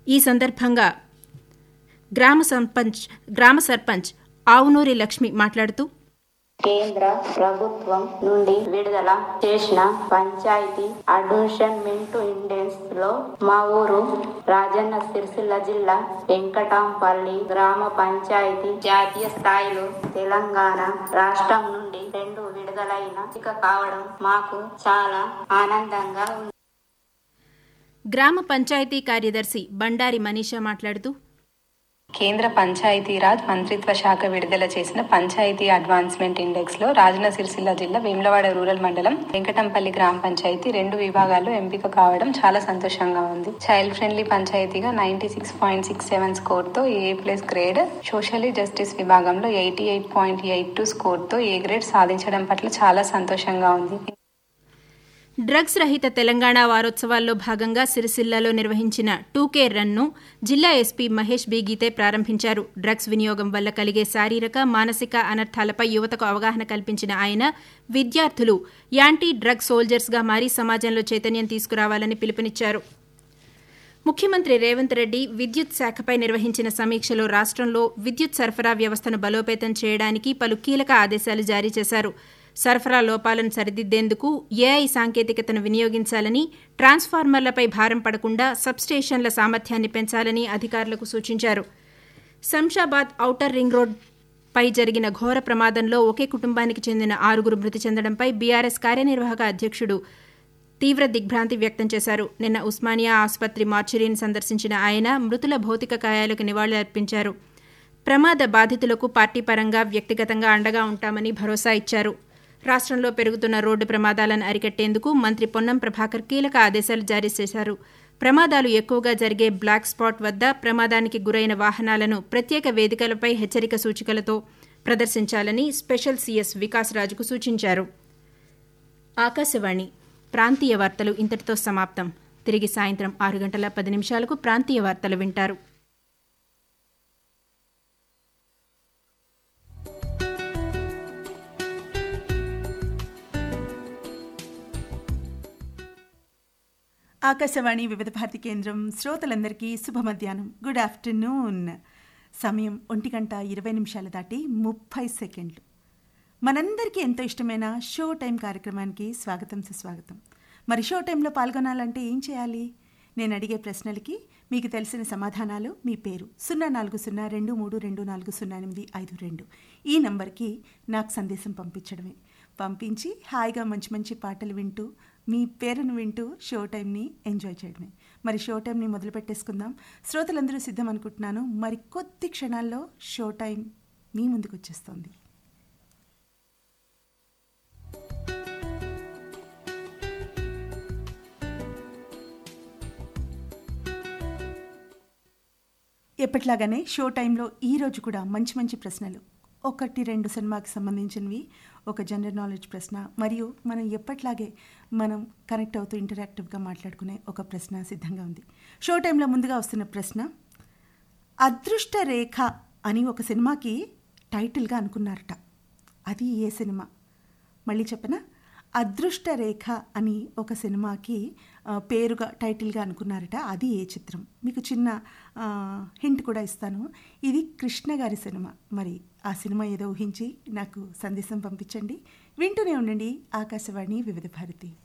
ఈ సందర్భంగా గ్రామ సర్పంచ్ గ్రామ సర్పంచ్ ఆవునూరి లక్ష్మి మాట్లాడుతూ కేంద్ర ప్రభుత్వం నుండి విడుదల చేసిన పంచాయతీ అడ్మిషన్మెంట్ ఇండెక్స్ లో మా ఊరు రాజన్న సిరిసిల్ల జిల్లా వెంకటాంపల్లి గ్రామ పంచాయతీ జాతీయ స్థాయిలో తెలంగాణ రాష్ట్రం నుండి రెండు విడుదలైన ఇక కావడం మాకు చాలా ఆనందంగా ఉంది గ్రామ పంచాయతీ కార్యదర్శి బండారి మనీషా మాట్లాడుతూ కేంద్ర పంచాయతీరాజ్ మంత్రిత్వ శాఖ విడుదల చేసిన పంచాయతీ అడ్వాన్స్మెంట్ ఇండెక్స్ లో రాజన్న సిరిసిల్ల జిల్లా వేములవాడ రూరల్ మండలం వెంకటంపల్లి గ్రామ పంచాయతీ రెండు విభాగాల్లో ఎంపిక కావడం చాలా సంతోషంగా ఉంది చైల్డ్ ఫ్రెండ్లీ పంచాయతీగా ninety six point six seven score తో A plus grade socially justice విభాగంలో eighty eight point eight two score తో ఏ గ్రేడ్ సాధించడం పట్ల చాలా సంతోషంగా ఉంది డ్రగ్స్ రహిత తెలంగాణ వారోత్సవాల్లో భాగంగా సిరిసిల్లలో నిర్వహించిన టూకే రన్ను జిల్లా ఎస్పీ మహేష్ బి గీతే ప్రారంభించారు డ్రగ్స్ వినియోగం వల్ల కలిగే శారీరక మానసిక అనర్థాలపై యువతకు అవగాహన కల్పించిన ఆయన విద్యార్థులు యాంటీ డ్రగ్ సోల్జర్స్గా మారి సమాజంలో చైతన్యం తీసుకురావాలని పిలుపునిచ్చారు ముఖ్యమంత్రి రేవంత్ రెడ్డి విద్యుత్ శాఖపై నిర్వహించిన సమీక్షలో రాష్ట్రంలో విద్యుత్ సరఫరా వ్యవస్థను బలోపేతం చేయడానికి పలు కీలక ఆదేశాలు జారీ చేశారు సరఫరా లోపాలను సరిదిద్దేందుకు ఏఐ సాంకేతికతను వినియోగించాలని ట్రాన్స్ఫార్మర్లపై భారం పడకుండా సబ్స్టేషన్ల సామర్థ్యాన్ని పెంచాలని అధికారులకు సూచించారు శంషాబాద్ ఔటర్ రింగ్ రోడ్ పై జరిగిన ఘోర ప్రమాదంలో ఒకే కుటుంబానికి చెందిన ఆరుగురు మృతి చెందడంపై బీఆర్ఎస్ కార్యనిర్వాహక అధ్యక్షుడు తీవ్ర దిగ్భ్రాంతి వ్యక్తం చేశారు నిన్న ఉస్మానియా ఆసుపత్రి మార్చురీని సందర్శించిన ఆయన మృతుల భౌతిక కాయాలకు నివాళులర్పించారు ప్రమాద బాధితులకు పార్టీ పరంగా వ్యక్తిగతంగా అండగా ఉంటామని భరోసా ఇచ్చారు రాష్ట్రంలో పెరుగుతున్న రోడ్డు ప్రమాదాలను అరికట్టేందుకు మంత్రి పొన్నం ప్రభాకర్ కీలక ఆదేశాలు జారీ చేశారు ప్రమాదాలు ఎక్కువగా జరిగే బ్లాక్ స్పాట్ వద్ద ప్రమాదానికి గురైన వాహనాలను ప్రత్యేక వేదికలపై హెచ్చరిక సూచికలతో ప్రదర్శించాలని స్పెషల్ సీఎస్ వికాస్ రాజుకు సూచించారు ఆకాశవాణి ప్రాంతీయ వార్తలు ఇంతటితో సమాప్తం తిరిగి సాయంత్రం ఆరు గంటల పది నిమిషాలకు ప్రాంతీయ వార్తలు వింటారు ఆకాశవాణి వివిధ భారతి కేంద్రం శ్రోతలందరికీ శుభ మధ్యాహ్నం గుడ్ ఆఫ్టర్నూన్ సమయం ఒంటి గంట ఇరవై నిమిషాలు దాటి ముప్పై సెకండ్లు మనందరికీ ఎంతో ఇష్టమైన షో టైం కార్యక్రమానికి స్వాగతం సుస్వాగతం మరి షో టైంలో పాల్గొనాలంటే ఏం చేయాలి నేను అడిగే ప్రశ్నలకి మీకు తెలిసిన సమాధానాలు మీ పేరు సున్నా నాలుగు సున్నా రెండు మూడు రెండు నాలుగు సున్నా ఎనిమిది ఐదు రెండు ఈ నంబర్కి నాకు సందేశం పంపించడమే పంపించి హాయిగా మంచి మంచి పాటలు వింటూ మీ పేరును వింటూ షో టైంని ఎంజాయ్ చేయడమే మరి షో టైంని మొదలు పెట్టేసుకుందాం శ్రోతలందరూ సిద్ధం అనుకుంటున్నాను మరి కొద్ది క్షణాల్లో షో టైం మీ ముందుకు వచ్చేస్తుంది ఎప్పట్లాగానే షో టైంలో ఈరోజు కూడా మంచి మంచి ప్రశ్నలు ఒకటి రెండు సినిమాకి సంబంధించినవి ఒక జనరల్ నాలెడ్జ్ ప్రశ్న మరియు మనం ఎప్పట్లాగే మనం కనెక్ట్ అవుతూ ఇంటరాక్టివ్గా మాట్లాడుకునే ఒక ప్రశ్న సిద్ధంగా ఉంది షో టైంలో ముందుగా వస్తున్న ప్రశ్న అదృష్ట రేఖ అని ఒక సినిమాకి టైటిల్గా అనుకున్నారట అది ఏ సినిమా మళ్ళీ చెప్పనా అదృష్ట రేఖ అని ఒక సినిమాకి ఆ, పేరుగా టైటిల్గా అనుకున్నారట అది ఏ చిత్రం మీకు చిన్న ఆ, హింట్ కూడా ఇస్తాను ఇది కృష్ణ గారి సినిమా మరి ఆ సినిమా ఏదో ఊహించి నాకు సందేశం పంపించండి వింటూనే ఉండండి ఆకాశవాణి వివిధ భారతి